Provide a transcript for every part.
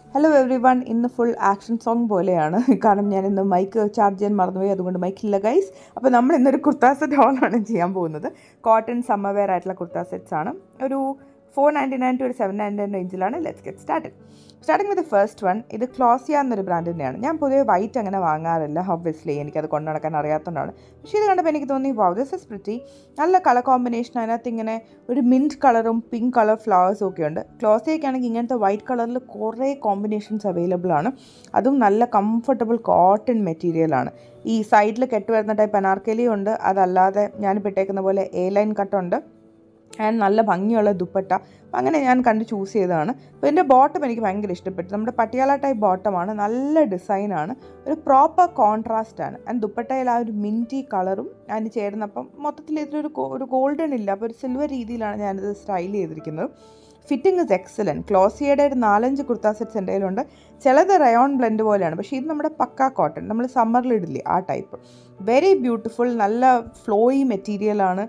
Hello every one ഇന്ന് full action song പോലെയാണ് കാരണം ഞാൻ ഇന്ന് മൈക്ക് ചാർജ് ചെയ്യാൻ മറന്നുപോയി അതുകൊണ്ട് മൈക്കില്ല ഗൈസ് അപ്പോൾ നമ്മൾ ഇന്നൊരു കുർത്താ സെറ്റ് ഹോളാണ് ചെയ്യാൻ പോകുന്നത് കോട്ടൺ സമ്മർ വെയർ ആയിട്ടുള്ള കുർത്താ സെറ്റ്സ് ആണ് ഒരു ഫോർ നയൻറ്റി നയൻ ടു ഒരു സെവൻ നയൻറ്റി നയൻ റേഞ്ചിലാണ് let's get started starting with first one ഇത് ക്ലോസിയ എന്നൊരു ബ്രാൻഡ് തന്നെയാണ് ഞാൻ പൊതുവെ വൈറ്റ് അങ്ങനെ വാങ്ങാറില്ല ഒബ്വിയസ്ലി എനിക്കത് കൊണ്ടു നടക്കാൻ അറിയാത്തതുകൊണ്ടാണ് പക്ഷേ ഇത് കണ്ടപ്പോൾ എനിക്ക് തോന്നി വൗ ദിസ് ഇസ് പ്രിറ്റി നല്ല കളർ കോമ്പിനേഷൻ അതിനകത്ത് ഇങ്ങനെ ഒരു മിൻറ്റ് കളറും പിങ്ക് കളർ ഫ്ലവേഴ്സും ഒക്കെ ഉണ്ട് ക്ലോസിയൊക്കെയാണെങ്കിൽ ഇങ്ങനത്തെ വൈറ്റ് കളറിൽ കുറേ കോമ്പിനേഷൻസ് അവൈലബിൾ ആണ് അതും നല്ല കംഫർട്ടബിൾ കോട്ടൺ മെറ്റീരിയലാണ് ഈ സൈഡിൽ കെട്ട് വരുന്ന ടൈപ്പ് അനാർക്കലി ഉണ്ട് അതല്ലാതെ ഞാനിപ്പോൾ ഇട്ടേക്കുന്ന പോലെ എ ലൈൻ കട്ടുണ്ട് ആൻഡ് നല്ല ഭംഗിയുള്ള ദുപ്പട്ട അപ്പം അങ്ങനെ ഞാൻ കണ്ട് ചൂസ് ചെയ്തതാണ് അപ്പോൾ ഇതിൻ്റെ ബോട്ടം എനിക്ക് ഭയങ്കര ഇഷ്ടപ്പെട്ടു നമ്മുടെ പട്ടിയാല ടൈപ്പ് ബോട്ടമാണ് നല്ല ഡിസൈനാണ് ഒരു പ്രോപ്പർ കോൺട്രാസ്റ്റ് ആണ് ആൻഡ് ദുപ്പട്ടയിൽ ആ ഒരു മിൻറ്റി കളറും അതിന് ചേർന്നപ്പം മൊത്തത്തിൽ ഇതിലൊരു ഗോ- ഒരു ഗോൾഡൻ ഇല്ല അപ്പോൾ ഒരു സിൽവർ രീതിയിലാണ് ഞാനിത് സ്റ്റൈൽ ചെയ്തിരിക്കുന്നത് ഫിറ്റിംഗ് ഇസ് എക്സലൻറ്റ് ക്ലോസിയയുടെ ഒരു നാലഞ്ച് കുർത്താ സെറ്റ്സ് എൻ്റെ കയ്യിലുണ്ട് ചിലത് റയോൺ ബ്ലെൻഡ് പോലെയാണ് പക്ഷേ ഇത് നമ്മുടെ പക്ക കോട്ടൺ നമ്മൾ സമ്മറിൽ ഇടില്ലേ ആ ടൈപ്പ് വെരി ബ്യൂട്ടിഫുൾ നല്ല ഫ്ലോയി മെറ്റീരിയലാണ്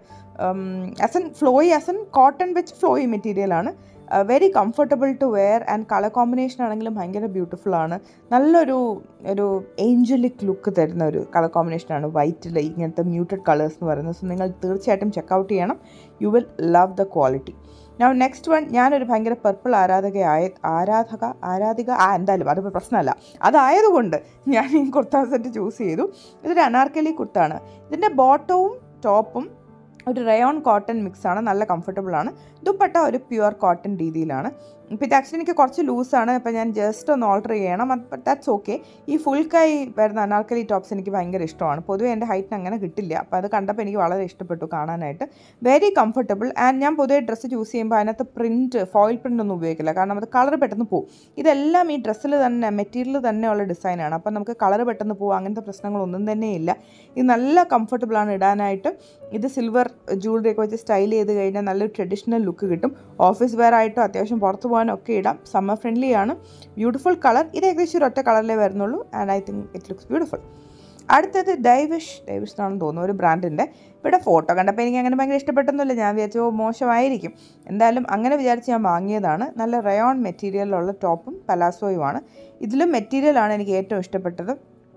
as an flowy as an cotton വെച്ച് ഫ്ലോയി മെറ്റീരിയലാണ് very comfortable to wear and colour combination ആണെങ്കിലും ഭയങ്കര ബ്യൂട്ടിഫുൾ ആണ് നല്ലൊരു ഒരു ഏഞ്ചലിക് ലുക്ക് തരുന്ന ഒരു കളർ കോമ്പിനേഷനാണ് വൈറ്റിൽ ഇങ്ങനത്തെ മ്യൂട്ടഡ് കളേഴ്സ് എന്ന് പറയുന്നത് സോ നിങ്ങൾ തീർച്ചയായിട്ടും ചെക്കൗട്ട് ചെയ്യണം you will love the quality ഞാൻ നെക്സ്റ്റ് വൺ ഞാനൊരു ഭയങ്കര പർപ്പിൾ ആരാധകയായ ആരാധക ആരാധിക ആ എന്തായാലും അതിപ്പോൾ പ്രശ്നമല്ല അതായതുകൊണ്ട് ഞാൻ ഈ കുർത്ത സെറ്റ് ചൂസ് ചെയ്തു ഇതൊരു അനാർക്കലി കുർത്താണ് ഇതിൻ്റെ ബോട്ടവും ടോപ്പും ഒരു റയോൺ കോട്ടൺ മിക്സാണ് നല്ല കംഫർട്ടബിൾ ആണ് ദുപ്പട്ട ഒരു പ്യുവർ കോട്ടൺ രീതിയിലാണ് ഇപ്പോൾ ഇത് ആക്ച്വലി എനിക്ക് കുറച്ച് ലൂസാണ് അപ്പോൾ ഞാൻ ജസ്റ്റ് ഒന്ന് ഓൾട്ടർ ചെയ്യണം ബട്ട് ദാറ്റ്സ് ഓക്കെ ഈ ഫുൾ കൈ വരുന്ന അനാർക്കലി ടോപ്സ് എനിക്ക് ഭയങ്കര ഇഷ്ടമാണ് പൊതുവേ എൻ്റെ ഹൈറ്റിന് അങ്ങനെ കിട്ടില്ല അപ്പോൾ അത് കണ്ടപ്പോൾ എനിക്ക് വളരെ ഇഷ്ടപ്പെട്ടു കാണാനായിട്ട് വെരി കംഫർട്ടബിൾ ആൻഡ് ഞാൻ പൊതുവേ ഡ്രസ്സ് ചൂസ് ചെയ്യുമ്പോൾ അതിനകത്ത് പ്രിൻറ്റ് ഫോയിൽ പ്രിൻ്റ് ഒന്നും ഉപയോഗിക്കില്ല കാരണം അത് കളർ പെട്ടെന്ന് പോകും ഇതെല്ലാം ഈ ഡ്രസ്സിൽ തന്നെ മെറ്റീരിയൽ തന്നെയുള്ള ഡിസൈനാണ് അപ്പം നമുക്ക് കളർ പെട്ടെന്ന് പോകും അങ്ങനത്തെ പ്രശ്നങ്ങളൊന്നും തന്നെയില്ല ഇത് നല്ല കംഫർട്ടബിളാണ് ഇടാനായിട്ട് ഇത് സിൽവർ ജൂവലറി ഒക്കെ വെച്ച് സ്റ്റൈൽ ചെയ്ത് കഴിഞ്ഞാൽ നല്ലൊരു ട്രഡീഷണൽ ലുക്ക് കിട്ടും ഓഫീസ് വെയർ ആയിട്ടോ അത്യാവശ്യം പുറത്ത് പോകാനോ ഒക്കെ ഇടാം സമ്മർ ഫ്രണ്ട്ലി ആണ് ബ്യൂട്ടിഫുൾ കളർ ഇത് ഏകദേശം ഒരു ഒറ്റ കളറിലേ വരുന്നുള്ളൂ and I think it looks beautiful അടുത്തത് ഡൈവിഷ് ഡൈവിഷ് എന്നാണെന്ന് തോന്നുന്നു ഒരു ബ്രാൻഡിൻ്റെ ഇവിടെ ഫോട്ടോ കണ്ടപ്പോൾ എനിക്ക് അങ്ങനെ ഭയങ്കര ഇഷ്ടപ്പെട്ടൊന്നുമില്ല ഞാൻ വിചാരിച്ചു "ഓ, മോശമായിരിക്കും എന്തായാലും അങ്ങനെ വിചാരിച്ച് ഞാൻ വാങ്ങിയതാണ് നല്ല റയോൺ മെറ്റീരിയലിലുള്ള ടോപ്പും പലാസോയുമാണ് ഇതിലും മെറ്റീരിയലാണ് എനിക്ക് ഏറ്റവും ഇഷ്ടപ്പെട്ടത്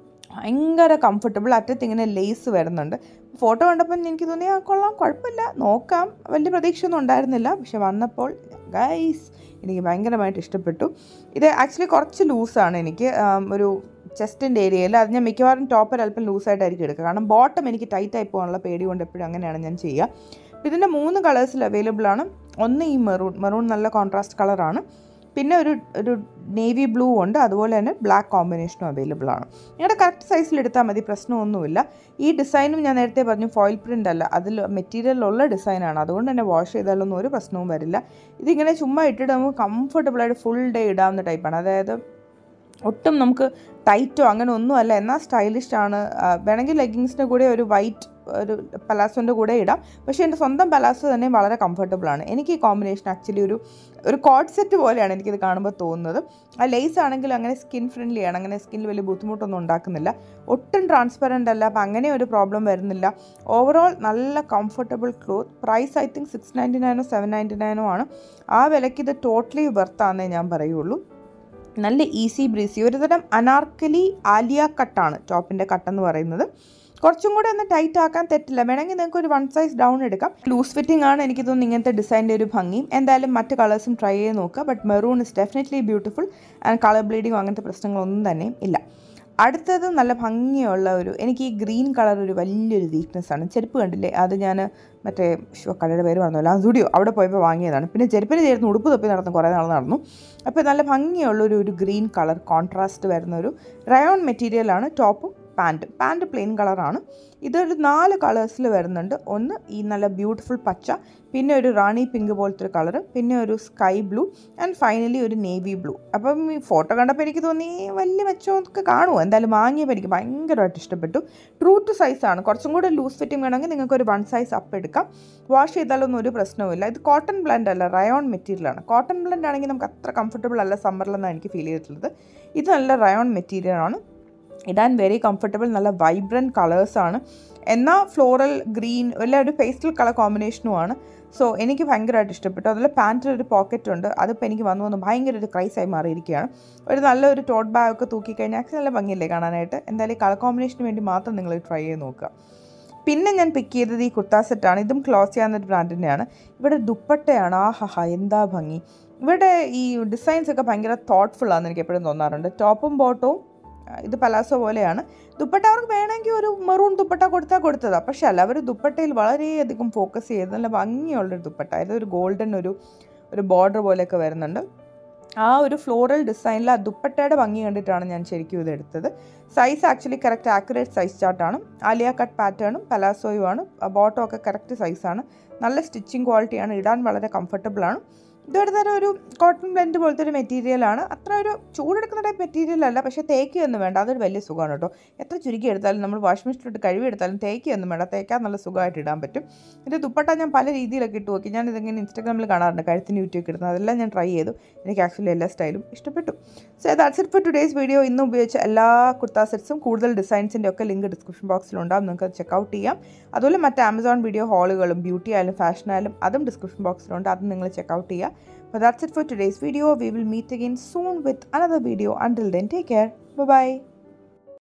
ഭയങ്കര കംഫർട്ടബിൾ അറ്റത്ത് ഇങ്ങനെ ലേസ് വരുന്നുണ്ട് ഫോട്ടോ കണ്ടപ്പോൾ എനിക്ക് തോന്നി ആ കൊള്ളാം കുഴപ്പമില്ല നോക്കാം വലിയ പ്രതീക്ഷയൊന്നും ഉണ്ടായിരുന്നില്ല പക്ഷെ വന്നപ്പോൾ ഗൈസ് എനിക്ക് ഭയങ്കരമായിട്ട് ഇഷ്ടപ്പെട്ടു ഇത് ആക്ച്വലി കുറച്ച് ലൂസാണ് എനിക്ക് ആം, ഒരു ചെസ്റ്റിൻ്റെ ഏരിയയിൽ അത് ഞാൻ മിക്കവാറും ടോപ്പർ അല്പം ലൂസായിട്ടായിരിക്കും എടുക്കുക കാരണം ബോട്ടം എനിക്ക് ടൈറ്റ് ആയി പോകാനുള്ള പേടി കൊണ്ട് എപ്പോഴും അങ്ങനെയാണ് ഞാൻ ചെയ്യുക അപ്പോൾ ഇതിൻ്റെ മൂന്ന് കളേഴ്സിൽ അവൈലബിൾ ആണ് ഒന്ന് ഈ മെറൂൺ മെറൂൺ നല്ല കോൺട്രാസ്റ്റ് കളറാണ് പിന്നെ ഒരു ഒരു നേവി ബ്ലൂ ഉണ്ട് അതുപോലെ തന്നെ ബ്ലാക്ക് കോമ്പിനേഷനും അവൈലബിൾ ആണ് നിങ്ങളുടെ കറക്റ്റ് സൈസിൽ എടുത്താൽ മതി പ്രശ്നമൊന്നുമില്ല ഈ ഡിസൈനും ഞാൻ നേരത്തെ പറഞ്ഞു ഫോയിൽ പ്രിൻ്റ് അല്ല അതിൽ മെറ്റീരിയലുള്ള ഡിസൈനാണ് അതുകൊണ്ട് തന്നെ വാഷ് ചെയ്താലൊന്നും ഒരു പ്രശ്നവും വരില്ല ഇതിങ്ങനെ ചുമ്മാ ഇട്ടിട്ട് നമുക്ക് കംഫർട്ടബിളായിട്ട് ഫുൾ ഡേ ഇടാവുന്ന ടൈപ്പാണ് അതായത് ഒട്ടും നമുക്ക് ടൈറ്റോ അങ്ങനെ ഒന്നുമല്ല എന്നാൽ സ്റ്റൈലിഷ് ആണ് ആ, വേണമെങ്കിൽ ലെഗിങ്സിൻ്റെ കൂടെ ഒരു വൈറ്റ് ഒരു പലാസോൻ്റെ കൂടെ ഇടാം പക്ഷേ എൻ്റെ സ്വന്തം പലാസോ തന്നെ വളരെ കംഫർട്ടബിൾ ആണ് എനിക്ക് ഈ കോമ്പിനേഷൻ ആക്ച്വലി ഒരു ഒരു കോഡ് സെറ്റ് പോലെയാണ് എനിക്കിത് കാണുമ്പോൾ തോന്നുന്നത് ആ ലേസ് ആണെങ്കിൽ അങ്ങനെ സ്കിൻ ഫ്രണ്ട്ലി ആണ് അങ്ങനെ സ്കിന്നിൽ വലിയ ബുദ്ധിമുട്ടൊന്നും ഉണ്ടാക്കുന്നില്ല ഒട്ടും ട്രാൻസ്പെറൻ്റ് അല്ല അപ്പം അങ്ങനെ ഒരു പ്രോബ്ലം വരുന്നില്ല ഓവറോൾ നല്ല comfortable cloth price I think six ninety നയനോ സെവൻ നയൻറ്റി നയനോ ആണ് ആ വിലയ്ക്ക് ഇത് ടോട്ടലി വെർത്താന്നേ ഞാൻ പറയുള്ളൂ നല്ല ഈസി ബ്രീസി ഒരു തരം അനാർക്കലി ആലിയ കട്ടാണ് ടോപ്പിൻ്റെ കട്ടെന്ന് പറയുന്നത് കുറച്ചും കൂടെ ഒന്ന് ടൈറ്റ് ആക്കാൻ തെറ്റില്ല വേണമെങ്കിൽ നിങ്ങൾക്ക് ഒരു വൺ സൈസ് ഡൗൺ എടുക്കാം ലൂസ് ഫിറ്റിംഗ് ആണ് എനിക്ക് തോന്നുന്നു ഇങ്ങനത്തെ ഡിസൈൻ്റെ ഒരു ഭംഗിയും എന്തായാലും മറ്റ് കളേഴ്സും ട്രൈ ചെയ്ത് നോക്കുക but maroon is definitely beautiful and colour ബ്ലീഡിങ്ങോ അങ്ങനത്തെ പ്രശ്നങ്ങളൊന്നും തന്നെയും ഇല്ല അടുത്തത് നല്ല ഭംഗിയുള്ള ഒരു എനിക്ക് ഈ ഗ്രീൻ കളർ ഒരു വലിയൊരു വീക്ക്നെസ് ആണ് ചെരുപ്പ് കണ്ടില്ലേ അത് ഞാൻ മറ്റേ ഷോ കടയുടെ പേര് പറഞ്ഞല്ലോ ആ സ്റ്റുഡിയോ അവിടെ പോയപ്പോൾ വാങ്ങിയതാണ് പിന്നെ ചെരുപ്പിന് ചേർന്ന് ഉടുപ്പ് തൊപ്പി നടന്നു കുറേ നാൾ നടന്നു അപ്പോൾ നല്ല ഭംഗിയുള്ള ഒരു ഒരു ഗ്രീൻ കളർ കോൺട്രാസ്റ്റ് വരുന്ന ഒരു റയോൺ മെറ്റീരിയലാണ് ടോപ്പും പാൻറ്റും പാൻറ്റ് പ്ലെയിൻ കളറാണ് ഇതൊരു നാല് കളേഴ്സിൽ വരുന്നുണ്ട് ഒന്ന് ഈ നല്ല ബ്യൂട്ടിഫുൾ പച്ച പിന്നെ ഒരു റാണി പിങ്ക് പോലത്തെ ഒരു കളർ പിന്നെ ഒരു സ്കൈ ബ്ലൂ ആൻഡ് ഫൈനലി ഒരു നേവി ബ്ലൂ അപ്പം ഈ ഫോട്ടോ കണ്ടപ്പോൾ എനിക്ക് തോന്നി വലിയ മെച്ചമൊക്കെ കാണുമോ എന്തായാലും വാങ്ങിയപ്പോൾ എനിക്ക് ഭയങ്കരമായിട്ട് ഇഷ്ടപ്പെട്ടു ട്രൂ ടു സൈസാണ് കുറച്ചും കൂടെ ലൂസ് ഫിറ്റിംഗ് വേണമെങ്കിൽ നിങ്ങൾക്ക് ഒരു വൺ സൈസ് അപ്പ് എടുക്കാം വാഷ് ചെയ്താലൊന്നും ഒരു പ്രശ്നവുമില്ല ഇത് കോട്ടൺ ബ്ലെൻഡ് അല്ല റയോൺ മെറ്റീരിയലാണ് കോട്ടൺ ബ്ലെൻഡ് ആണെങ്കിൽ നമുക്ക് അത്ര കംഫർട്ടബിൾ അല്ല സമ്മറിലെന്നാണ് എനിക്ക് ഫീൽ ചെയ്തിട്ടുള്ളത് ഇത് നല്ല റയോൺ മെറ്റീരിയലാണ് ഇടാൻ വെരി കംഫർട്ടബിൾ നല്ല വൈബ്രൻറ്റ് കളേഴ്സാണ് എന്നാൽ ഫ്ലോറൽ ഗ്രീൻ എല്ലാം ഒരു പേസ്റ്റൽ കളർ കോമ്പിനേഷനുമാണ് സോ എനിക്ക് ഭയങ്കരമായിട്ട് ഇഷ്ടപ്പെട്ടു അതിൽ പാൻറ്റിൽ ഒരു പോക്കറ്റ് ഉണ്ട് അതിപ്പോൾ എനിക്ക് വന്നു വന്ന് ഭയങ്കര ഒരു ക്രൈസായി മാറിയിരിക്കുകയാണ് ഒരു നല്ലൊരു ടോട്ട് ബാഗ് ഒക്കെ തൂക്കിക്കഴിഞ്ഞാൽ നല്ല ഭംഗിയല്ലേ കാണാനായിട്ട് എന്തായാലും കളർ കോമ്പിനേഷന് വേണ്ടി മാത്രം നിങ്ങൾ ട്രൈ ചെയ്ത് നോക്കുക പിന്നെ ഞാൻ പിക്ക് ചെയ്തത് ഈ കുർത്താ സെറ്റാണ് ഇതും ക്ലോസ് ചെയ്യാവുന്ന ബ്രാൻഡിൻ്റെയാണ് ഇവിടെ ദുപ്പട്ടയാണ് ആ ഹഹ എന്താ ഭംഗി ഇവിടെ ഈ ഡിസൈൻസ് ഒക്കെ ഭയങ്കര തോട്ട്ഫുൾ ആണെന്ന് എനിക്ക് എപ്പോഴും തോന്നാറുണ്ട് ടോപ്പും ബോട്ടവും ഇത് പലാസോ പോലെയാണ് ദുപ്പട്ട അവർക്ക് വേണമെങ്കിൽ ഒരു മെറൂൺ ദുപ്പട്ട കൊടുത്താൽ കൊടുത്തതാണ് പക്ഷേ അല്ല അവർ ദുപ്പട്ടയിൽ വളരെയധികം ഫോക്കസ് ചെയ്ത് നല്ല ഭംഗിയുള്ളൊരു ദുപ്പട്ട അതായത് ഒരു ഗോൾഡൻ ഒരു ഒരു ബോർഡർ പോലെയൊക്കെ വരുന്നുണ്ട് ആ ഒരു ഫ്ലോറൽ ഡിസൈനിൽ ആ ദുപ്പട്ടയുടെ ഭംഗി കണ്ടിട്ടാണ് ഞാൻ ശരിക്കും ഇത് എടുത്തത് size actually correct accurate size ചാർട്ടാണ് ആലിയ കട്ട് പാറ്റേണും പലാസോയുമാണ് ബോട്ടം ഒക്കെ കറക്റ്റ് സൈസാണ് നല്ല സ്റ്റിച്ചിങ് ക്വാളിറ്റിയാണ് ഇടാൻ വളരെ കംഫർട്ടബിളാണ് ഇതൊരു തരം ഒരു കോട്ടൺ ബ്ലെൻഡ് പോലത്തെ ഒരു മെറ്റീരിയലാണ് അത്ര ഒരു ചൂടെടുക്കുന്ന ടൈപ്പ് മെറ്റീരിയൽ അല്ല പക്ഷേ തേക്കുകയൊന്നും വേണ്ട അതൊരു വലിയ സുഖമാണ് കേട്ടോ എത്ര ചുരുക്കി എടുത്താലും നമ്മൾ വാഷിംഗ് മെഷീനിലിട്ട് കഴുകി എടുത്താലും തേക്കുകയൊന്നും വേണ്ട തേക്കാൻ നല്ല സുഖമായിട്ട് ഇടാൻ പറ്റും ഇത് ദുപ്പട്ട ഞാൻ പല രീതിയിലൊക്കെ ഇട്ട് നോക്കി ഞാൻ ഇതിങ്ങനെ ഇൻസ്റ്റാഗ്രാമിൽ കാണാറുണ്ട് കഴുത്തിന് യൂട്യൂബ് ഇടുന്നത് അതെല്ലാം ഞാൻ ട്രൈ ചെയ്തു എനിക്ക് ആക്ച്വലി എല്ലാ സ്റ്റൈലും ഇഷ്ടപ്പെട്ടു so that's it for today's video ഇന്ന് ഉപയോഗിച്ച എല്ലാ കുർത്താ സെറ്റ്സും കൂടുതൽ ഡിസൈൻസിൻ്റെ ഒക്കെ ലിങ്ക് ഡിസ്ക്രിപ്ഷൻ ബോക്സിലുണ്ടാകും നിങ്ങൾക്ക് അത് ചെക്കൗട്ട് ചെയ്യാം അതുപോലെ മറ്റ് ആമസോൺ വീഡിയോ ഹാളുകളും ബ്യൂട്ടി ആയാലും ഫാഷൻ ആയാലും അതും ഡിസ്ക്രിപ്ഷൻ ബോക്സിലുണ്ട് അതും നിങ്ങൾ ചെക്കൗട്ട് ചെയ്യുക But that's it for today's video. We will meet again soon with another video. Until then, take care. Bye bye.